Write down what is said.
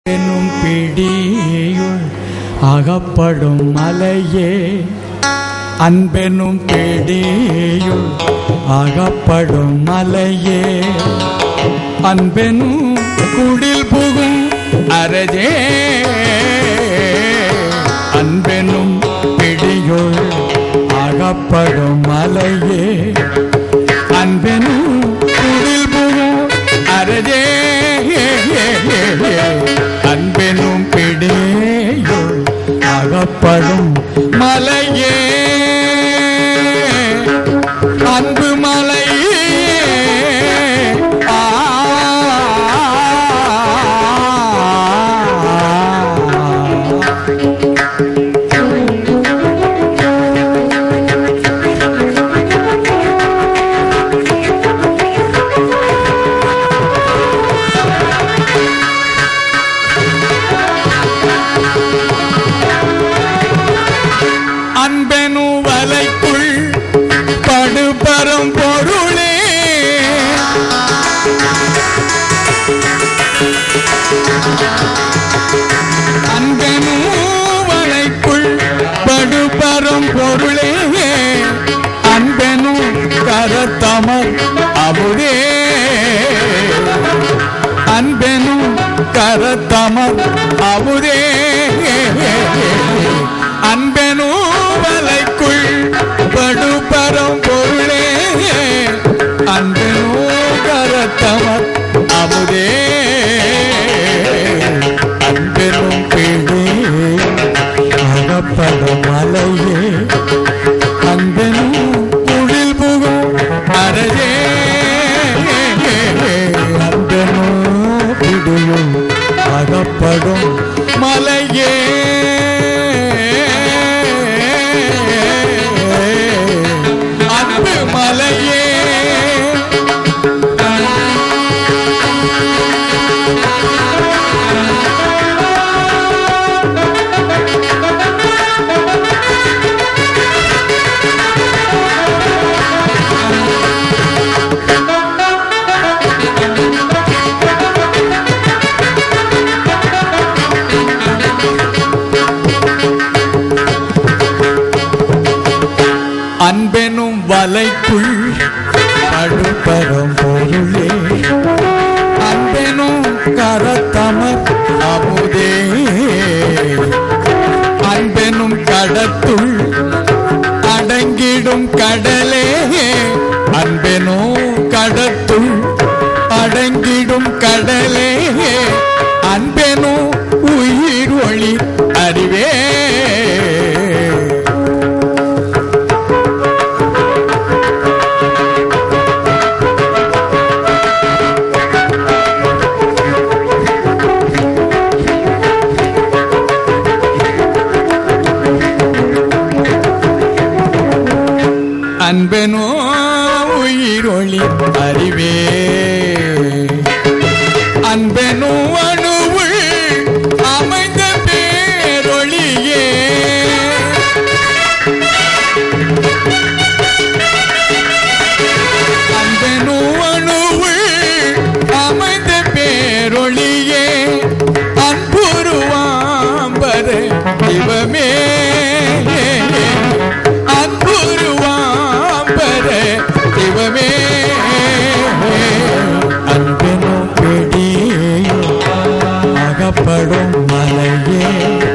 எனும் பிடியுள் அகப்படும் மலையே அன்பெனும் பிடியுள் அகப்படும் மலையே அன்பெனும் குடில் புகும் அரஜே அன்பெனும் பிடியுள் அகப்படும் மலையே அன்பெனும் குடில் புகும் அரஜே அன்பெனும் பிடியுள் அகப்படும் மலையே அன்பு மலையே ஆ அன்பெனு வலைக்குள் படுபரம் பொருளே அன்பெனு வலைக்குள் படுபரம் பொருளே அன்பெனு கரத்தமர் அமுதே அன்பெனு கரத்தமர் அமுதே அன்பெனு வலைக்குள் படுபரம் பொருளே அன்பெனு கரத்தமர் அமுதே அன்பெனும் பிழே அகப்படும் மலையே அன்பெனும் குழில் புகும் அரஜே அன்பெனும் பிடியும் அகப்படும் மலையே அன்பு மலையே அன்பெனும் வலைக்குள் படுபரம் பொருளே அன்பெனும் கரத்தமர் அமுதே அன்பெனும் கடத்துள் அடங்கிடும் கடலே அன்பெனும் கடத்துள் அடங்கிடும் கடலே அன்பெனும் உயிர் ஒளி அறிவே அன்பெனோ உயிரொளி அறிவே அன்பெனோ அணுவுள் அமைந்த பேரொளியே அன்பெனோ அணுவுள் அமைந்த பேரொளியே அன்புருவாம்பர இவமே அன்புருவாம்பர இவமே அன்பெனும் பிடி அகப்படும் மலையே